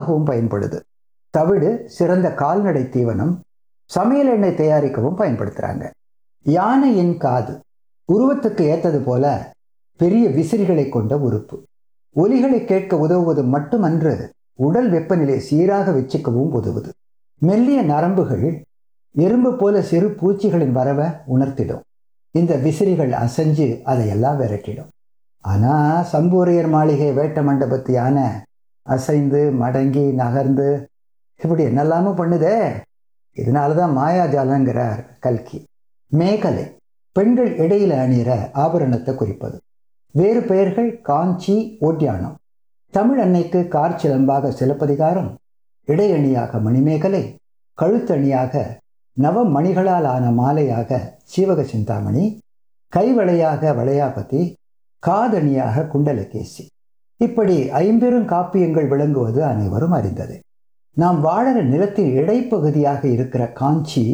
உணவாகவும் பயன்படுது தவிடு சிறந்த கால்நடை தீவனம் சமையல் எண்ணெய் தயாரிக்கவும் பயன்படுத்துகிறாங்க யானையின் காது உருவத்துக்கு ஏற்றது போல பெரிய விசிறிகளை கொண்ட உறுப்பு ஒலிகளை கேட்க உதவுவது மட்டுமன்று உடல் வெப்பநிலை சீராக வச்சுக்கவும் உதவுது மெல்லிய நரம்புகள் எறும்பு போல சிறு பூச்சிகளின் வரவை உணர்த்திடும் இந்த விசிறிகள் அசைஞ்சு அதையெல்லாம் விரட்டிடும் ஆனால் சம்பூரையர் மாளிகை வேட்ட மண்டபத்து யானை அசைந்து மடங்கி நகர்ந்து இப்படி என்னெல்லாமோ பண்ணுதே இதனால தான் மாயாஜாலங்கிறார் கல்கி மேகலை பெண்கள் இடையில அணிகிற ஆபரணத்தை குறிப்பது வேறு பெயர்கள் காஞ்சி ஓட்டியானம் தமிழ் அன்னைக்கு கார் சிலம்பாக சிலப்பதிகாரம் இடையணியாக மணிமேகலை கழுத்தணியாக நவமணிகளால் ஆன மாலையாக சீவக சிந்தாமணி கைவளையாக வளையாபதி காதணியாக குண்டலகேசி இப்படி ஐம்பெரும் காப்பியங்கள் விளங்குவது அனைவரும் அறிந்தது நாம் வாழற நிலத்தின் இடைப்பகுதியாக இருக்கிற காஞ்சி